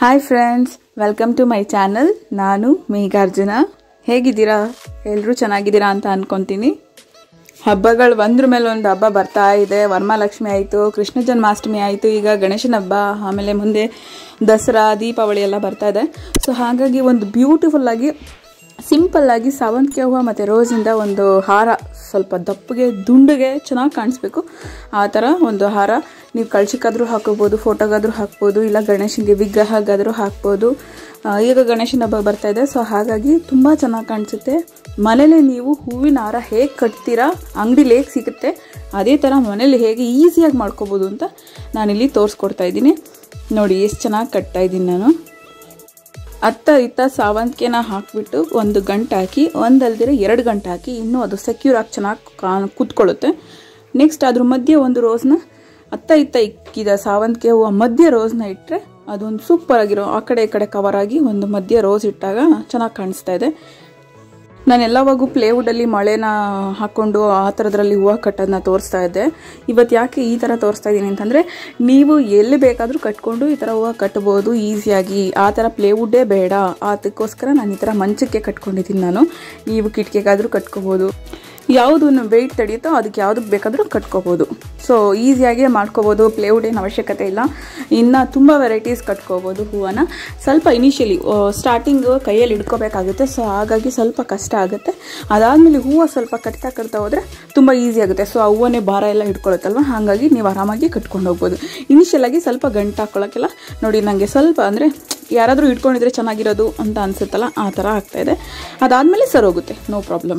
Hi friends welcome to my channel ನಾನು ಮೇಘಾರ್ಜುನ ಹೇಗಿದ್ದೀರಾ ಎಲ್ಲರೂ ಚೆನ್ನಾಗಿದ್ದೀರಾ ಅಂತ ಅನ್ಕೊತೀನಿ ಹಬ್ಬಗಳು ಒಂದ್ರ ಮೇಲೆ ಒಂದು ಹಬ್ಬ ಬರ್ತಾ ಇದೆ ವರಮಹಾಲಕ್ಷ್ಮಿ ಆಯಿತು ಕೃಷ್ಣ ಜನ್ಮಾಷ್ಟಮಿ ಆಯಿತು ಈಗ ಗಣೇಶನ ಹಬ್ಬ ಆಮೇಲೆ ಮುಂದೆ ದಸರಾ ದೀಪಾವಳಿ ಎಲ್ಲ ಬರ್ತಾ ಇದೆ ಸೊ ಹಾಗಾಗಿ ಒಂದು ಬ್ಯೂಟಿಫುಲ್ ಆಗಿ ಸಿಂಪಲ್ ಆಗಿ ಸಾವಂತಿಗೆ ಹೂವು ಮತ್ತು ರೋಸಿಂದ ಒಂದು ಹಾರ ಸ್ವಲ್ಪ ದಪ್ಪಗೆ ದುಂಡಿಗೆ ಚೆನ್ನಾಗಿ ಕಾಣಿಸ್ಬೇಕು ಆ ಥರ ಒಂದು ಹಾರ ನೀವು ಕಳ್ಸಿಕಾದ್ರೂ ಹಾಕೋಬೋದು ಫೋಟೋಗಾದ್ರೂ ಹಾಕ್ಬೋದು ಇಲ್ಲ ಗಣೇಶನಿಗೆ ವಿಗ್ರಹಗಾದರೂ ಹಾಕ್ಬೋದು ಆ, ಈಗ ಗಣೇಶನ ಹಬ್ಬ ಬರ್ತಾ ಇದೆ ಸೊ ಹಾಗಾಗಿ ತುಂಬ ಚೆನ್ನಾಗಿ ಕಾಣಿಸುತ್ತೆ ಮನೇಲಿ ನೀವು ಹೂವಿನ ಹಾರ ಹೇಗೆ ಕಟ್ತೀರಾ ಅಂಗಡಿಲಿ ಹೇಗೆ ಸಿಗುತ್ತೆ ಅದೇ ಥರ ಮನೇಲಿ ಹೇಗೆ ಈಸಿಯಾಗಿ ಮಾಡ್ಕೋಬೋದು ಅಂತ ನಾನಿಲ್ಲಿ ತೋರಿಸ್ಕೊಡ್ತಾ ಇದ್ದೀನಿ ನೋಡಿ ಎಷ್ಟು ಚೆನ್ನಾಗಿ ಕಟ್ತಾ ಇದ್ದೀನಿ ನಾನು ಅತ್ತ ಇತ್ತ ಸಾವಂತಿಗೆನ ಹಾಕಿಬಿಟ್ಟು ಒಂದು ಗಂಟೆ ಹಾಕಿ ಒಂದಲ್ದಿರ ಎರಡು ಗಂಟೆ ಹಾಕಿ ಇನ್ನೂ ಅದು ಸೆಕ್ಯೂರ್ ಆಗಿ ಚೆನ್ನಾಗಿ ಕಾ ಕೂತ್ಕೊಳ್ಳುತ್ತೆ ನೆಕ್ಸ್ಟ್ ಅದ್ರ ಮಧ್ಯೆ ಒಂದು ರೋಸ್ನ ಅತ್ತ ಇತ್ತ ಇಕ್ಕಿದ ಸಾವಂತಿಗೆ ಹೂವು ಮಧ್ಯೆ ರೋಸ್ನ ಇಟ್ಟರೆ ಅದೊಂದು ಸೂಪರ್ ಆಗಿರೋ ಆ ಕಡೆ ಈ ಕಡೆ ಕವರ್ ಆಗಿ ಒಂದು ಮಧ್ಯೆ ರೋಸ್ ಇಟ್ಟಾಗ ಚೆನ್ನಾಗಿ ಕಾಣಿಸ್ತಾ ಇದೆ ನಾನು ಎಲ್ಲವಾಗೂ ಪ್ಲೇವುಡಲ್ಲಿ ಮಳೆನ ಹಾಕ್ಕೊಂಡು ಆ ಥರದ್ರಲ್ಲಿ ಹೂವು ಕಟ್ಟೋದನ್ನ ತೋರಿಸ್ತಾ ಇದ್ದೆ ಇವತ್ತು ಯಾಕೆ ಈ ಥರ ತೋರಿಸ್ತಾ ಇದ್ದೀನಿ ಅಂತಂದರೆ ನೀವು ಎಲ್ಲಿ ಬೇಕಾದರೂ ಕಟ್ಕೊಂಡು ಈ ಥರ ಹೂವು ಕಟ್ಬೋದು ಈಸಿಯಾಗಿ ಆ ಥರ ಪ್ಲೇವುಡ್ಡೇ ಬೇಡ ಅದಕ್ಕೋಸ್ಕರ ನಾನು ಈ ಥರ ಮಂಚಕ್ಕೆ ಕಟ್ಕೊಂಡಿದ್ದೀನಿ ನಾನು ನೀವು ಕಿಟಕಿಗಾದರೂ ಕಟ್ಕೋಬೋದು ಯಾವುದು ವೆಯ್ಟ್ ತಡೆಯುತ್ತೋ ಅದಕ್ಕೆ ಯಾವುದಕ್ಕೆ ಬೇಕಾದರೂ ಕಟ್ಕೋಬೋದು ಸೊ ಈಸಿಯಾಗಿ ಮಾಡ್ಕೋಬೋದು ಪ್ಲೇವುಡ್ ಏನು ಅವಶ್ಯಕತೆ ಇಲ್ಲ ಇನ್ನು ತುಂಬ ವೆರೈಟೀಸ್ ಕಟ್ಕೋಬೋದು ಹೂವನ್ನ ಸ್ವಲ್ಪ ಇನಿಷಿಯಲಿ ಸ್ಟಾರ್ಟಿಂಗು ಕೈಯಲ್ಲಿ ಹಿಡ್ಕೋಬೇಕಾಗುತ್ತೆ ಸೊ ಹಾಗಾಗಿ ಸ್ವಲ್ಪ ಕಷ್ಟ ಆಗುತ್ತೆ ಅದಾದಮೇಲೆ ಹೂವು ಸ್ವಲ್ಪ ಕಟ್ತಾ ಕಟ್ತಾ ಹೋದರೆ ತುಂಬ ಈಸಿ ಆಗುತ್ತೆ ಸೊ ಆ ಹೂವನ್ನೇ ಭಾರ ಎಲ್ಲ ಹಿಡ್ಕೊಳುತ್ತಲ್ವ ಹಾಗಾಗಿ ನೀವು ಆರಾಮಾಗಿ ಕಟ್ಕೊಂಡು ಹೋಗ್ಬೋದು ಇನಿಷಿಯಲ್ ಆಗಿ ಸ್ವಲ್ಪ ಗಂಟು ಹಾಕ್ಕೊಳ್ಳೋಕ್ಕೆಲ್ಲ ನೋಡಿ ನನಗೆ ಸ್ವಲ್ಪ ಅಂದರೆ ಯಾರಾದರೂ ಇಟ್ಕೊಂಡಿದ್ರೆ ಚೆನ್ನಾಗಿರೋದು ಅಂತ ಅನಿಸುತ್ತಲ್ಲ ಆ ಥರ ಆಗ್ತಾಯಿದೆ ಅದಾದಮೇಲೆ ಸರೋಗುತ್ತೆ ನೋ ಪ್ರಾಬ್ಲಮ್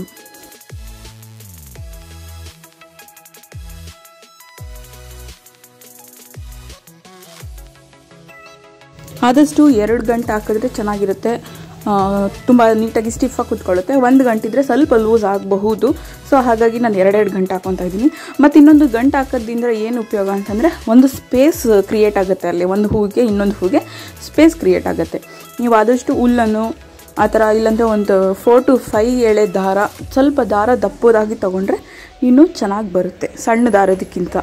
ಆದಷ್ಟು ಎರಡು ಗಂಟೆ ಹಾಕಿದ್ರೆ ಚೆನ್ನಾಗಿರುತ್ತೆ ತುಂಬ ನೀಟಾಗಿ ಸ್ಟಿಫಾಗಿ ಕೂತ್ಕೊಳ್ಳುತ್ತೆ ಒಂದು ಗಂಟೆ ಇದ್ದರೆ ಸ್ವಲ್ಪ ಲೂಸ್ ಆಗಬಹುದು ಸೊ ಹಾಗಾಗಿ ನಾನು ಎರಡೆರಡು ಗಂಟೆ ಹಾಕೊತಾ ಇದ್ದೀನಿ ಮತ್ತು ಇನ್ನೊಂದು ಗಂಟೆ ಹಾಕೋದ್ರಿಂದ ಏನು ಉಪಯೋಗ ಅಂತಂದರೆ ಒಂದು ಸ್ಪೇಸ್ ಕ್ರಿಯೇಟ್ ಆಗುತ್ತೆ ಅಲ್ಲಿ ಒಂದು ಹೂವಿಗೆ ಇನ್ನೊಂದು ಹೂವಿಗೆ ಸ್ಪೇಸ್ ಕ್ರಿಯೇಟ್ ಆಗುತ್ತೆ ನೀವು ಆದಷ್ಟು ಹುಲ್ಲನ್ನು ಆ ಥರ ಇಲ್ಲಾಂದರೆ ಒಂದು ಫೋರ್ ಟು ಫೈ ಎಳೆ ದಾರ ಸ್ವಲ್ಪ ದಾರ ದಪ್ಪದಾಗಿ ತೊಗೊಂಡ್ರೆ ಇನ್ನೂ ಚೆನ್ನಾಗಿ ಬರುತ್ತೆ ಸಣ್ಣ ದಾರದಕ್ಕಿಂತ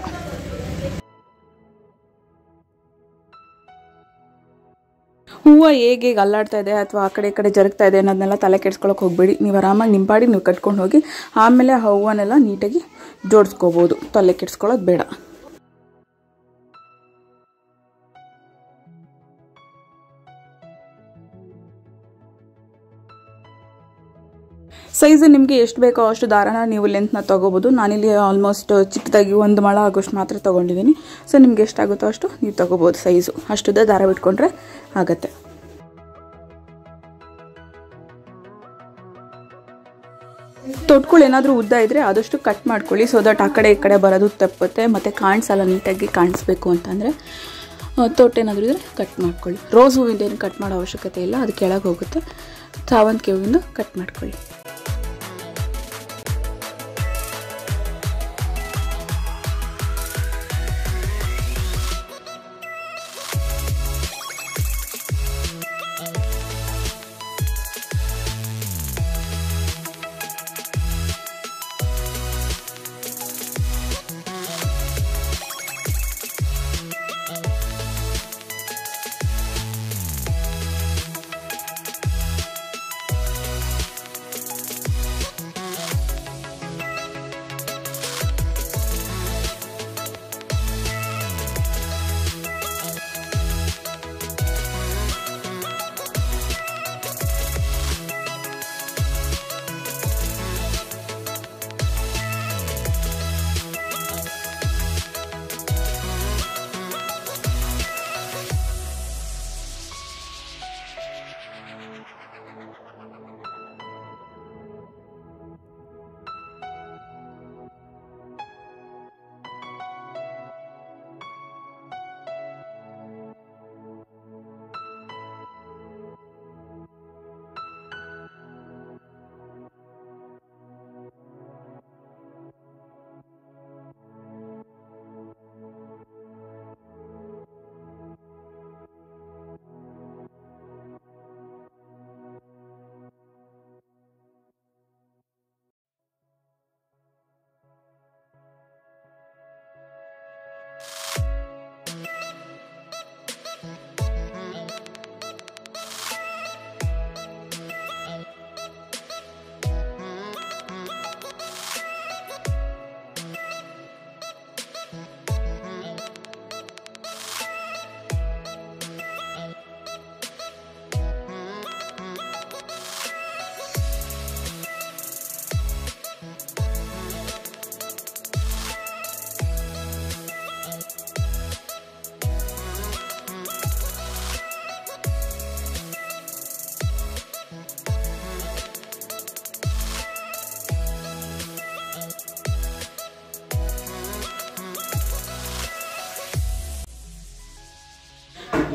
ಹೂವು ಹೇಗೆ ಹೇಗೆ ಅಲ್ಲಾಡ್ತಾ ಇದೆ ಅಥವಾ ಆ ಕಡೆ ಈ ಕಡೆ ಜರುಗ್ತಾ ಇದೆ ಅನ್ನೋದನ್ನೆಲ್ಲ ತಲೆ ಕೆಡ್ಸ್ಕೊಳಕ್ಕೆ ಹೋಗ್ಬೇಡಿ ನೀವು ಆರಾಮಾಗಿ ನಿಮ್ಮ ಪಾಡಿಗೆ ನೀವು ಕಟ್ಕೊಂಡು ಹೋಗಿ ಆಮೇಲೆ ಆ ಹೂವನ್ನೆಲ್ಲ ನೀಟಾಗಿ ಜೋಡಿಸ್ಕೋಬೋದು ತಲೆ ಕೆಡ್ಸ್ಕೊಳ್ಳೋದು ಬೇಡ ಸೈಜ್ ನಿಮಗೆ ಎಷ್ಟು ಬೇಕೋ ಅಷ್ಟು ದಾರನ ನೀವು ಲೆಂತ್ನ ತೊಗೋಬೋದು ನಾನಿಲ್ಲಿ ಆಲ್ಮೋಸ್ಟ್ ಚಿಕ್ಕದಾಗಿ ಒಂದು ಮೊಳ ಆಗೋಷ್ಟು ಮಾತ್ರ ತೊಗೊಂಡಿದ್ದೀನಿ ಸೊ ನಿಮ್ಗೆ ಎಷ್ಟಾಗುತ್ತೋ ಅಷ್ಟು ನೀವು ತೊಗೋಬೋದು ಸೈಜು ಅಷ್ಟುದ್ದ ದಾರ ಬಿಟ್ಕೊಂಡ್ರೆ ಆಗುತ್ತೆ ತೊಟ್ಗಳು ಏನಾದರೂ ಉದ್ದ ಇದ್ದರೆ ಆದಷ್ಟು ಕಟ್ ಮಾಡ್ಕೊಳ್ಳಿ ಸೊ ದಟ್ ಆ ಕಡೆ ಈ ಕಡೆ ಬರೋದು ತಪ್ಪುತ್ತೆ ಮತ್ತು ಕಾಣಿಸಲ್ಲ ನೀಟಾಗಿ ಕಾಣಿಸ್ಬೇಕು ಅಂತಂದರೆ ತೊಟ್ಟೇನಾದರೂ ಇದ್ದರೆ ಕಟ್ ಮಾಡ್ಕೊಳ್ಳಿ ರೋಸ್ ಹೂವಿಂದ ಏನು ಕಟ್ ಮಾಡೋ ಅವಶ್ಯಕತೆ ಇಲ್ಲ ಅದು ಕೆಳಗೆ ಹೋಗುತ್ತೆ ಸಾವಂತಿಗೆ ಹೂವಿಂದ ಕಟ್ ಮಾಡ್ಕೊಳ್ಳಿ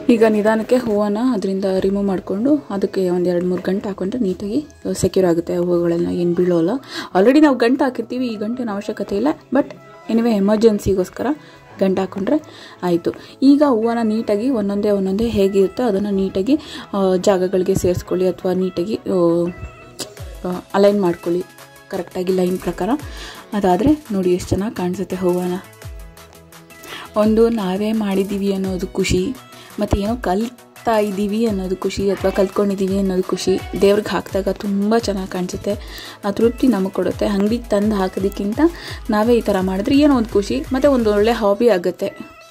ಈಗ ನಿಧಾನಕ್ಕೆ ಹೂವನ್ನ ಅದರಿಂದ ರಿಮೂವ್ ಮಾಡಿಕೊಂಡು ಅದಕ್ಕೆ ಒಂದು ಎರಡು ಮೂರು ಗಂಟೆ ಹಾಕೊಂಡ್ರೆ ನೀಟಾಗಿ ಸೆಕ್ಯೂರ್ ಆಗುತ್ತೆ ಹೂವುಗಳೆಲ್ಲ ಏನು ಬೀಳೋಲ್ಲ ಆಲ್ರೆಡಿ ನಾವು ಗಂಟು ಹಾಕಿರ್ತೀವಿ ಈ ಗಂಟಿನ ಅವಶ್ಯಕತೆ ಇಲ್ಲ ಬಟ್ ಎನಿವೆ ಎಮರ್ಜೆನ್ಸಿಗೋಸ್ಕರ ಗಂಟು ಹಾಕೊಂಡ್ರೆ ಆಯಿತು ಈಗ ಹೂವನ್ನ ನೀಟಾಗಿ ಒಂದೊಂದೇ ಒಂದೊಂದೇ ಹೇಗಿರುತ್ತೋ ಅದನ್ನು ನೀಟಾಗಿ ಆ, ಜಾಗಗಳಿಗೆ ಸೇರಿಸ್ಕೊಳ್ಳಿ ಅಥವಾ ನೀಟಾಗಿ ಅಲೈನ್ ಮಾಡ್ಕೊಳ್ಳಿ ಕರೆಕ್ಟಾಗಿ ಲೈನ್ ಪ್ರಕಾರ ಅದಾದರೆ ನೋಡಿ ಎಷ್ಟು ಚೆನ್ನಾಗಿ ಕಾಣಿಸುತ್ತೆ ಹೂವನ ಒಂದು ನಾವೇ ಮಾಡಿದ್ದೀವಿ ಅನ್ನೋದು ಖುಷಿ ಮತ್ತು ಏನೋ ಕಲಿತಾ ಇದ್ದೀವಿ ಅನ್ನೋದು ಖುಷಿ ಅಥವಾ ಕಲ್ತ್ಕೊಂಡಿದ್ದೀವಿ ಅನ್ನೋದು ಖುಷಿ ದೇವ್ರಿಗೆ ಹಾಕಿದಾಗ ತುಂಬ ಚೆನ್ನಾಗಿ ಕಾಣಿಸುತ್ತೆ ಆ ತೃಪ್ತಿ ನಮಗೆ ಕೊಡುತ್ತೆ ಅಂಗಡಿಗೆ ತಂದು ಹಾಕೋದಕ್ಕಿಂತ ನಾವೇ ಈ ಥರ ಮಾಡಿದ್ರೆ ಏನೋ ಒಂದು ಖುಷಿ ಮತ್ತು ಒಂದು ಒಳ್ಳೆ ಹಾಬಿ ಆಗುತ್ತೆ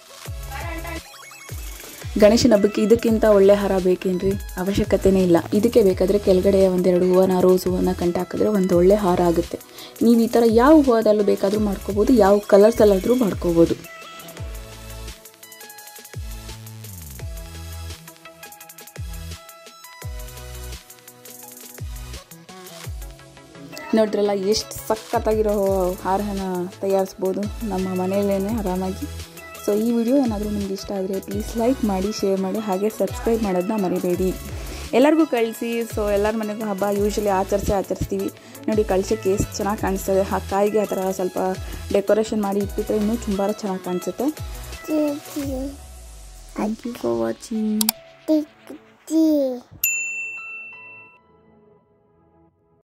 ಗಣೇಶನ ಹಬ್ಬಕ್ಕೆ ಇದಕ್ಕಿಂತ ಒಳ್ಳೆ ಹಾರ ಬೇಕೇನ್ರಿ ಅವಶ್ಯಕತೆನೇ ಇಲ್ಲ ಇದಕ್ಕೆ ಬೇಕಾದರೆ ಕೆಳಗಡೆ ಒಂದೆರಡು ಹೂವನ ರೋಸ್ ಹೂವನ ಕಂಟು ಹಾಕಿದ್ರೆ ಒಂದು ಒಳ್ಳೆ ಹಾರ ಆಗುತ್ತೆ ನೀವು ಈ ಥರ ಯಾವ ಹೂವದಲ್ಲೂ ಬೇಕಾದರೂ ಮಾಡ್ಕೋಬೋದು ಯಾವ ಕಲರ್ಸಲ್ಲಾದರೂ ಮಾಡ್ಕೋಬೋದು ನೋಡಿದ್ರಲ್ಲ ಎಷ್ಟು ಸಖತ್ತಾಗಿರೋ ಹಾರನ ತಯಾರಿಸ್ಬೋದು ನಮ್ಮ ಮನೆಯಲ್ಲೇ ಆರಾಮಾಗಿ ಸೊ ಈ ವಿಡಿಯೋ ಏನಾದರೂ ನಿಮ್ಗೆ ಇಷ್ಟ ಆದರೆ ಪ್ಲೀಸ್ ಲೈಕ್ ಮಾಡಿ ಶೇರ್ ಮಾಡಿ ಹಾಗೆ ಸಬ್ಸ್ಕ್ರೈಬ್ ಮಾಡೋದನ್ನ ಮರಿಬೇಡಿ ಎಲ್ಲರಿಗೂ ಕಳಿಸಿ ಸೊ ಎಲ್ಲರ ಮನೆಗೂ ಹಬ್ಬ ಯೂಶ್ವಲಿ ಆಚರಿಸಿ ಆಚರಿಸ್ತೀವಿ ನೋಡಿ ಕಳ್ಸೋಕ್ಕೆ ಎಷ್ಟು ಚೆನ್ನಾಗಿ ಕಾಣಿಸ್ತದೆ ಆ ಕಾಯಿಗೆ ಆ ಥರ ಸ್ವಲ್ಪ ಡೆಕೋರೇಷನ್ ಮಾಡಿ ಇಟ್ಬಿಟ್ರೆ ಇನ್ನೂ ತುಂಬ ಚೆನ್ನಾಗಿ ಕಾಣಿಸುತ್ತೆ thank you for watching Tick, tick.